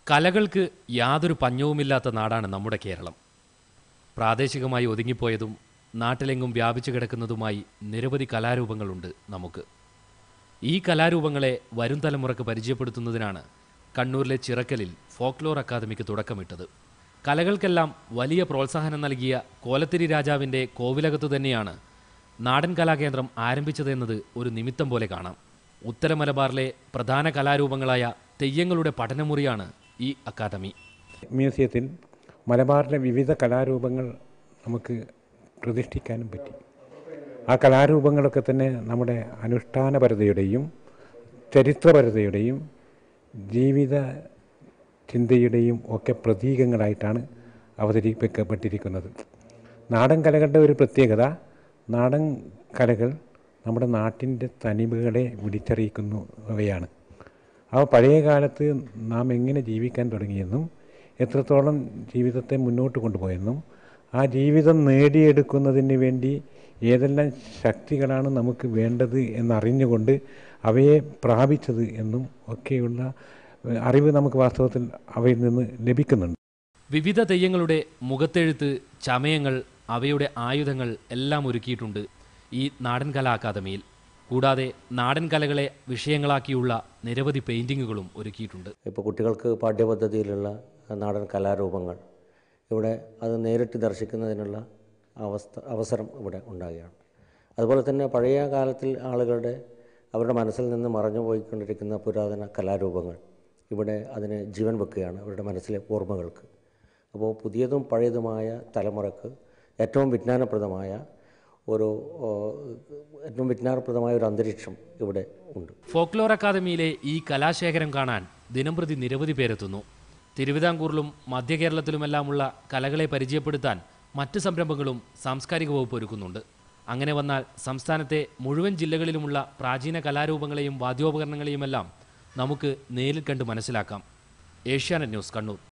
കലകൾക്ക് യാതൊരു പഞ്ഞവുമില്ലാത്ത നാടാണ് നമ്മുടെ കേരളം പ്രാദേശികമായി ഒതുങ്ങിപ്പോയതും നാട്ടിലെങ്ങും വ്യാപിച്ചു കിടക്കുന്നതുമായി നിരവധി കലാരൂപങ്ങളുണ്ട് നമുക്ക് ഈ കലാരൂപങ്ങളെ വരും തലമുറക്ക് പരിചയപ്പെടുത്തുന്നതിനാണ് കണ്ണൂരിലെ ചിറക്കലിൽ ഫോക്ലോർ അക്കാദമിക്ക് തുടക്കമിട്ടത് കലകൾക്കെല്ലാം വലിയ പ്രോത്സാഹനം നൽകിയ കോലത്തിരി രാജാവിൻ്റെ കോവിലകത്തു തന്നെയാണ് നാടൻ കലാകേന്ദ്രം ആരംഭിച്ചതെന്നത് ഒരു നിമിത്തം പോലെ കാണാം ഉത്തര മലബാറിലെ പ്രധാന കലാരൂപങ്ങളായ തെയ്യങ്ങളുടെ പഠനമുറിയാണ് ഈ അക്കാദമി മ്യൂസിയത്തിൽ മലബാറിലെ വിവിധ കലാരൂപങ്ങൾ നമുക്ക് പ്രതിഷ്ഠിക്കാനും പറ്റി ആ കലാരൂപങ്ങളൊക്കെ തന്നെ നമ്മുടെ അനുഷ്ഠാനപരതയുടെയും ചരിത്രപരതയുടെയും ജീവിത ചിന്തയുടെയും ഒക്കെ പ്രതീകങ്ങളായിട്ടാണ് അവതരിപ്പിക്കപ്പെട്ടിരിക്കുന്നത് നാടൻ കലകളുടെ ഒരു പ്രത്യേകത നാടൻ കലകൾ നമ്മുടെ നാട്ടിൻ്റെ തനിമകളെ വിളിച്ചറിയിക്കുന്നവയാണ് അവ പഴയ കാലത്ത് നാം എങ്ങനെ ജീവിക്കാൻ തുടങ്ങിയെന്നും എത്രത്തോളം ജീവിതത്തെ മുന്നോട്ട് കൊണ്ടുപോയെന്നും ആ ജീവിതം നേടിയെടുക്കുന്നതിന് വേണ്ടി ഏതെല്ലാം ശക്തികളാണ് നമുക്ക് വേണ്ടത് എന്നറിഞ്ഞുകൊണ്ട് അവയെ പ്രാപിച്ചത് എന്നും ഒക്കെയുള്ള ഏഹ്, അറിവ് നമുക്ക് വാസ്തവത്തിൽ അവയിൽ നിന്ന് ലഭിക്കുന്നുണ്ട് വിവിധ തെയ്യങ്ങളുടെ മുഖത്തെഴുത്ത് ചമയങ്ങൾ അവയുടെ ആയുധങ്ങൾ എല്ലാം ഒരുക്കിയിട്ടുണ്ട് ഈ നാടൻ കലാ അക്കാദമിയിൽ കൂടാതെ നാടൻ കലകളെ വിഷയങ്ങളാക്കിയുള്ള നിരവധി പെയിൻറ്റിങ്ങുകളും ഒരുക്കിയിട്ടുണ്ട് ഇപ്പോൾ കുട്ടികൾക്ക് പാഠ്യപദ്ധതിയിലുള്ള നാടൻ കലാരൂപങ്ങൾ ഇവിടെ അത് നേരിട്ട് ദർശിക്കുന്നതിനുള്ള അവസ്ഥ അവസരം ഇവിടെ ഉണ്ടാകുകയാണ് അതുപോലെ തന്നെ പഴയ കാലത്തിൽ ആളുകളുടെ അവരുടെ മനസ്സിൽ നിന്ന് മറഞ്ഞു പോയിക്കൊണ്ടിരിക്കുന്ന പുരാതന കലാരൂപങ്ങൾ ഇവിടെ അതിന് ജീവൻ വെക്കുകയാണ് അവരുടെ മനസ്സിലെ ഓർമ്മകൾക്ക് അപ്പോൾ പുതിയതും പഴയതുമായ തലമുറക്ക് ഏറ്റവും വിജ്ഞാനപ്രദമായ ഒരു ഓ, ഏറ്റവും വിജ്ഞാനപ്രദമായ ഒരു അന്തരീക്ഷം ഇവിടെ ഉണ്ട് ഫോക്ലോർ അക്കാദമിയിലെ ഈ കലാശേഖരം കാണാൻ ദിനംപ്രതി നിരവധി പേരെത്തുന്നു തിരുവിതാംകൂറിലും മധ്യ കേരളത്തിലുമെല്ലാമുള്ള കലകളെ പരിചയപ്പെടുത്താൻ മറ്റ് സംരംഭങ്ങളും സാംസ്കാരിക വകുപ്പ് ഒരുക്കുന്നുണ്ട് അങ്ങനെ വന്നാൽ സംസ്ഥാനത്തെ മുഴുവൻ ജില്ലകളിലുമുള്ള പ്രാചീന കലാരൂപങ്ങളെയും വാദ്യോപകരണങ്ങളെയുമെല്ലാം നമുക്ക് നേരിൽ കണ്ട് മനസ്സിലാക്കാം ഏഷ്യാനെറ്റ് ന്യൂസ് കണ്ണൂർ